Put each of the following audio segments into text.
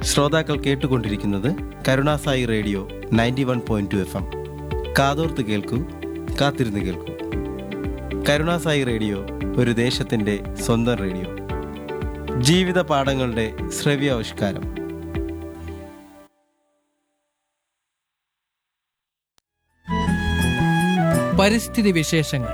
ശ്രോതാക്കൾ കേട്ടുകൊണ്ടിരിക്കുന്നത് Karunasai radio ninety one point two F M കാതോർത്ത് കേൾക്കൂ കാത്തിരുന്ന് കേൾക്കൂ കരുണാസായി റേഡിയോ ഒരു ദേശത്തിൻ്റെ സ്വന്തം റേഡിയോ ജീവിത പാഠങ്ങളുടെ ശ്രവ്യാവിഷ്കാരം പരിസ്ഥിതി വിശേഷങ്ങൾ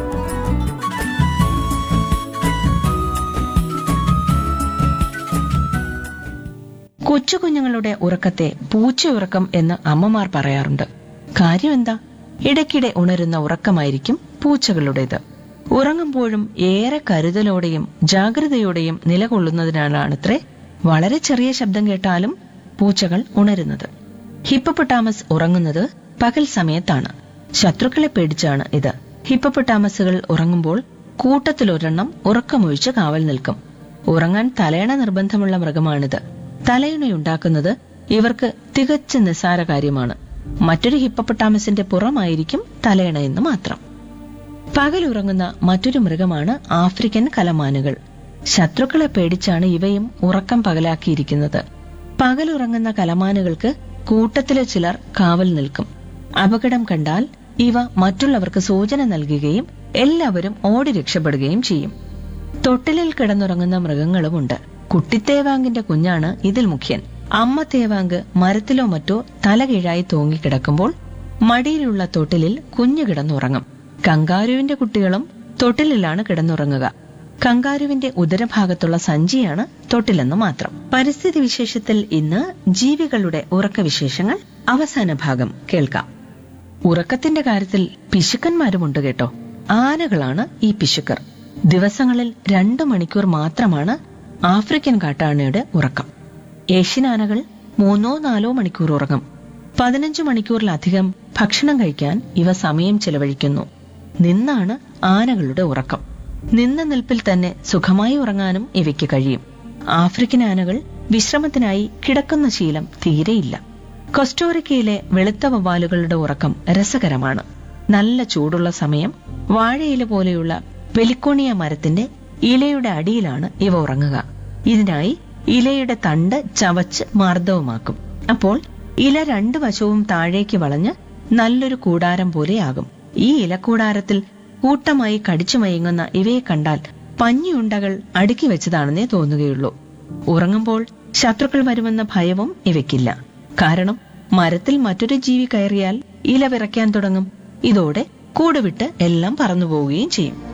കൊച്ചു കുഞ്ഞുങ്ങളുടെ ഉറക്കത്തെ പൂച്ചയുറക്കം എന്ന് അമ്മമാർ പറയാറുണ്ട് കാര്യം എന്താ ഇടയ്ക്കിടെ ഉണരുന്ന ഉറക്കമായിരിക്കും പൂച്ചകളുടേത് ഉറങ്ങുമ്പോഴും ഏറെ കരുതലോടെയും ജാഗ്രതയോടെയും നിലകൊള്ളുന്നതിനാലാണത്രേ വളരെ ചെറിയ ശബ്ദം കേട്ടാലും പൂച്ചകൾ ഉണരുന്നത് ഹിപ്പപ്പൊട്ടാമസ് ഉറങ്ങുന്നത് പകൽ സമയത്താണ് ശത്രുക്കളെ പേടിച്ചാണ് ഇത് ഹിപ്പപ്പൊട്ടാമസുകൾ ഉറങ്ങുമ്പോൾ കൂട്ടത്തിലൊരെണ്ണം ഉറക്കമൊഴിച്ച് കാവൽ നിൽക്കും ഉറങ്ങാൻ തലയണ നിർബന്ധമുള്ള മൃഗമാണിത് തലയണയുണ്ടാക്കുന്നത് ഇവർക്ക് തികച്ച നിസ്സാര കാര്യമാണ് മറ്റൊരു ഹിപ്പപ്പൊട്ടാമസിന്റെ പുറമായിരിക്കും തലയണ എന്ന് മാത്രം പകലുറങ്ങുന്ന മറ്റൊരു മൃഗമാണ് ആഫ്രിക്കൻ കലമാനുകൾ ശത്രുക്കളെ പേടിച്ചാണ് ഇവയും ഉറക്കം പകലാക്കിയിരിക്കുന്നത് പകലുറങ്ങുന്ന കലമാനുകൾക്ക് കൂട്ടത്തിലെ ചിലർ കാവൽ നിൽക്കും അപകടം കണ്ടാൽ ഇവ മറ്റുള്ളവർക്ക് സൂചന നൽകുകയും എല്ലാവരും ഓടി രക്ഷപ്പെടുകയും ചെയ്യും തൊട്ടിലിൽ കിടന്നുറങ്ങുന്ന മൃഗങ്ങളുമുണ്ട് കുട്ടിത്തേവാങ്കിന്റെ കുഞ്ഞാണ് ഇതിൽ മുഖ്യൻ അമ്മ തേവാങ്ക് മരത്തിലോ മറ്റോ തലകീഴായി തൂങ്ങിക്കിടക്കുമ്പോൾ മടിയിലുള്ള തൊട്ടിലിൽ കുഞ്ഞു കിടന്നുറങ്ങും കങ്കാരുവിന്റെ കുട്ടികളും തൊട്ടിലിലാണ് കിടന്നുറങ്ങുക കങ്കാരുവിന്റെ ഉദരഭാഗത്തുള്ള സഞ്ചിയാണ് തൊട്ടിലെന്ന് മാത്രം പരിസ്ഥിതി വിശേഷത്തിൽ ഇന്ന് ജീവികളുടെ ഉറക്കവിശേഷങ്ങൾ അവസാന ഭാഗം കേൾക്കാം ഉറക്കത്തിന്റെ കാര്യത്തിൽ പിശുക്കന്മാരുമുണ്ട് കേട്ടോ ആനകളാണ് ഈ പിശുക്കർ ദിവസങ്ങളിൽ രണ്ടു മണിക്കൂർ മാത്രമാണ് ആഫ്രിക്കൻ കാട്ടാനയുടെ ഉറക്കം ഏഷ്യൻ ആനകൾ മൂന്നോ നാലോ മണിക്കൂർ ഉറങ്ങും പതിനഞ്ച് മണിക്കൂറിലധികം ഭക്ഷണം കഴിക്കാൻ ഇവ സമയം ചെലവഴിക്കുന്നു നിന്നാണ് ആനകളുടെ ഉറക്കം നിന്ന നിൽപ്പിൽ തന്നെ സുഖമായി ഉറങ്ങാനും ഇവയ്ക്ക് കഴിയും ആഫ്രിക്കൻ ആനകൾ വിശ്രമത്തിനായി കിടക്കുന്ന ശീലം തീരെയില്ല കൊസ്റ്റോറിക്കയിലെ വെളുത്ത വവ്വാലുകളുടെ ഉറക്കം രസകരമാണ് നല്ല ചൂടുള്ള സമയം വാഴയില പോലെയുള്ള പെലിക്കോണിയ മരത്തിന്റെ ഇലയുടെ അടിയിലാണ് ഇവ ഉറങ്ങുക ഇതിനായി ഇലയുടെ തണ്ട് ചവച്ച് മാർദ്ദവുമാക്കും അപ്പോൾ ഇല രണ്ടു വശവും താഴേക്ക് വളഞ്ഞ് നല്ലൊരു കൂടാരം പോലെയാകും ഈ ഇലക്കൂടാരത്തിൽ കൂട്ടമായി കടിച്ചു മയങ്ങുന്ന ഇവയെ കണ്ടാൽ പഞ്ഞിയുണ്ടകൾ അടുക്കി വെച്ചതാണെന്നേ തോന്നുകയുള്ളൂ ഉറങ്ങുമ്പോൾ ശത്രുക്കൾ വരുമെന്ന ഭയവും ഇവയ്ക്കില്ല കാരണം മരത്തിൽ മറ്റൊരു ജീവി കയറിയാൽ ഇല വിറയ്ക്കാൻ തുടങ്ങും ഇതോടെ കൂടുവിട്ട് എല്ലാം പറന്നുപോവുകയും ചെയ്യും